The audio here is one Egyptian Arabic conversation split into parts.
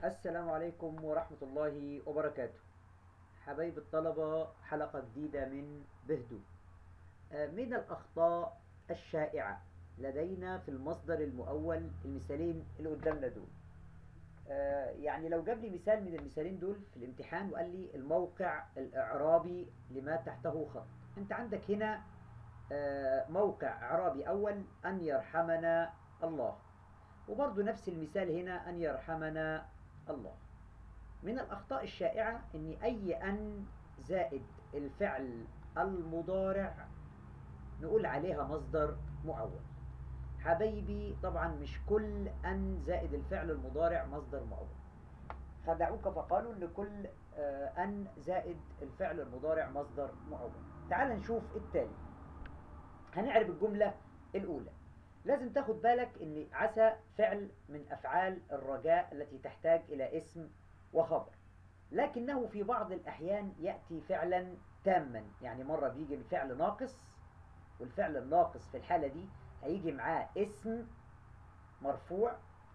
السلام عليكم ورحمة الله وبركاته حبايب الطلبة حلقة جديدة من بهدو آه، من الأخطاء الشائعة لدينا في المصدر المؤول المثالين اللي قدامنا دول آه، يعني لو جاب لي مثال من المثالين دول في الامتحان وقال لي الموقع الإعرابي لما تحته خط انت عندك هنا آه، موقع إعرابي أول أن يرحمنا الله وبرضه نفس المثال هنا أن يرحمنا الله من الأخطاء الشائعة أن أي أن زائد الفعل المضارع نقول عليها مصدر مؤول حبايبي طبعا مش كل أن زائد الفعل المضارع مصدر مؤول خدعوك فقالوا ان كل آه، أن زائد الفعل المضارع مصدر مؤول تعال نشوف التالي هنعرف الجملة الأولى لازم تاخد بالك ان عسى فعل من افعال الرجاء التي تحتاج الى اسم وخبر لكنه في بعض الاحيان ياتي فعلا تاما يعني مره بيجي الفعل ناقص والفعل الناقص في الحاله دي هيجي معاه اسم مرفوع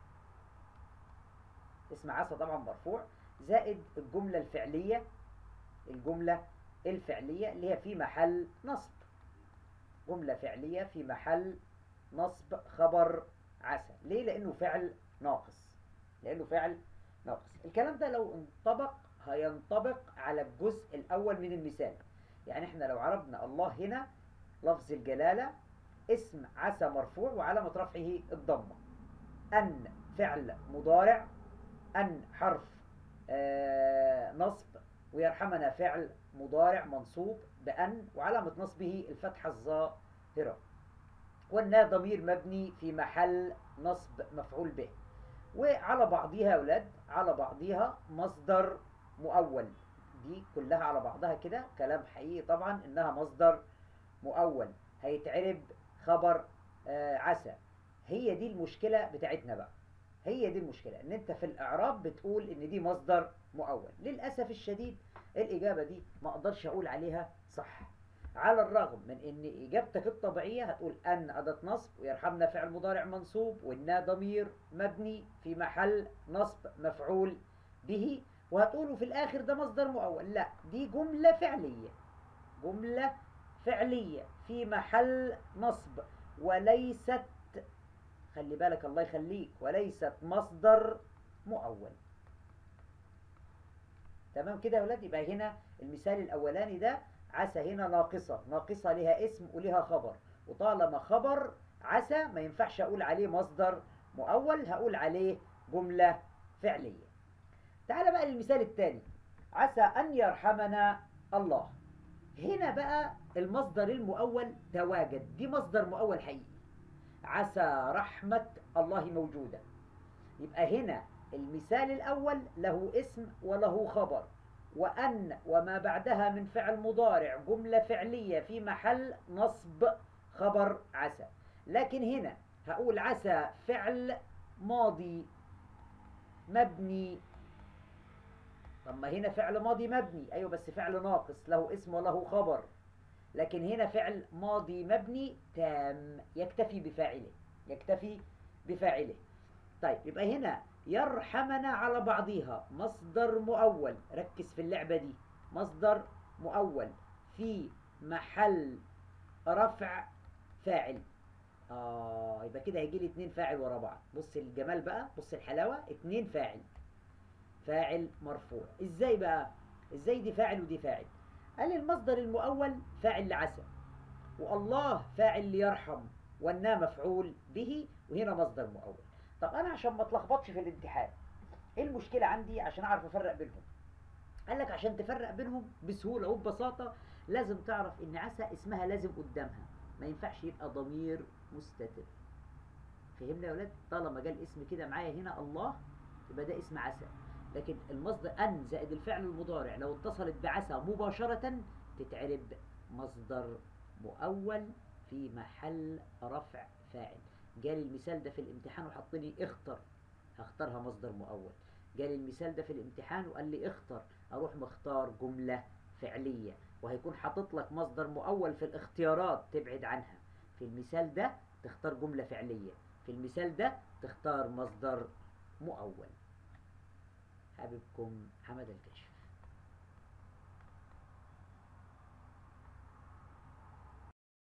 اسم عسى طبعا مرفوع زائد الجمله الفعليه الجمله الفعليه اللي هي في محل نصب جمله فعليه في محل نصب خبر عسى ليه لانه فعل ناقص لانه فعل ناقص الكلام ده لو انطبق هينطبق على الجزء الاول من المثال يعني احنا لو عرضنا الله هنا لفظ الجلالة اسم عسى مرفوع وعلامة رفعه الضمة أن فعل مضارع أن حرف آه نصب ويرحمنا فعل مضارع منصوب بأن وعلامة نصبه الفتحة الظاهرة والنا ضمير مبني في محل نصب مفعول به وعلى بعضيها يا اولاد على بعضيها مصدر مؤول دي كلها على بعضها كده كلام حقيقي طبعا انها مصدر مؤول هيتعرب خبر آه عسى هي دي المشكلة بتاعتنا بقى هي دي المشكلة ان انت في الاعراب بتقول ان دي مصدر مؤول للأسف الشديد الاجابة دي ما اقدرش اقول عليها صح على الرغم من ان اجابتك الطبيعية هتقول ان اداة نصب ويرحمنا فعل مضارع منصوب والنا ضمير مبني في محل نصب مفعول به وهتقولوا في الاخر ده مصدر مؤول لا دي جملة فعلية جملة فعلية في محل نصب وليست خلي بالك الله يخليك وليست مصدر مؤول تمام كده يا ولاد يبقى هنا المثال الاولاني ده عسى هنا ناقصة ناقصة لها اسم ولها خبر وطالما خبر عسى ما ينفعش أقول عليه مصدر مؤول هقول عليه جملة فعلية تعال بقى للمثال الثاني عسى أن يرحمنا الله هنا بقى المصدر المؤول تواجد دي مصدر مؤول حقيقي عسى رحمة الله موجودة يبقى هنا المثال الأول له اسم وله خبر وأن وما بعدها من فعل مضارع جملة فعلية في محل نصب خبر عسى لكن هنا هقول عسى فعل ماضي مبني طب ما هنا فعل ماضي مبني أيوة بس فعل ناقص له اسم وله خبر لكن هنا فعل ماضي مبني تام يكتفي بفاعله يكتفي بفاعله طيب يبقى هنا يرحمنا على بعضها مصدر مؤول ركز في اللعبة دي مصدر مؤول في محل رفع فاعل آه يبقى كده هيجي لي اتنين فاعل ورا بعض بص الجمال بقى بص الحلاوة اتنين فاعل فاعل مرفوع ازاي بقى ازاي دي فاعل ودي فاعل قال المصدر المؤول فاعل لعسى والله فاعل ليرحم والنا مفعول به وهنا مصدر مؤول طب انا عشان ما اتلخبطش في الامتحان ايه المشكله عندي عشان اعرف افرق بينهم قال لك عشان تفرق بينهم بسهوله وببساطه لازم تعرف ان عسى اسمها لازم قدامها ما ينفعش يبقى ضمير مستتر فهمنا يا ولاد طالما جه الاسم كده معايا هنا الله يبقى ده اسم عسى لكن المصدر ان زائد الفعل المضارع لو اتصلت بعسى مباشره تتعرب مصدر مؤول في محل رفع فاعل جالي المثال ده في الامتحان وحط لي اختر هختارها مصدر مؤول جالي المثال ده في الامتحان وقال لي اختر اروح مختار جملة فعلية وهيكون حاطط لك مصدر مؤول في الاختيارات تبعد عنها في المثال ده تختار جملة فعلية في المثال ده تختار مصدر مؤول حبيبكم حمد الكاشف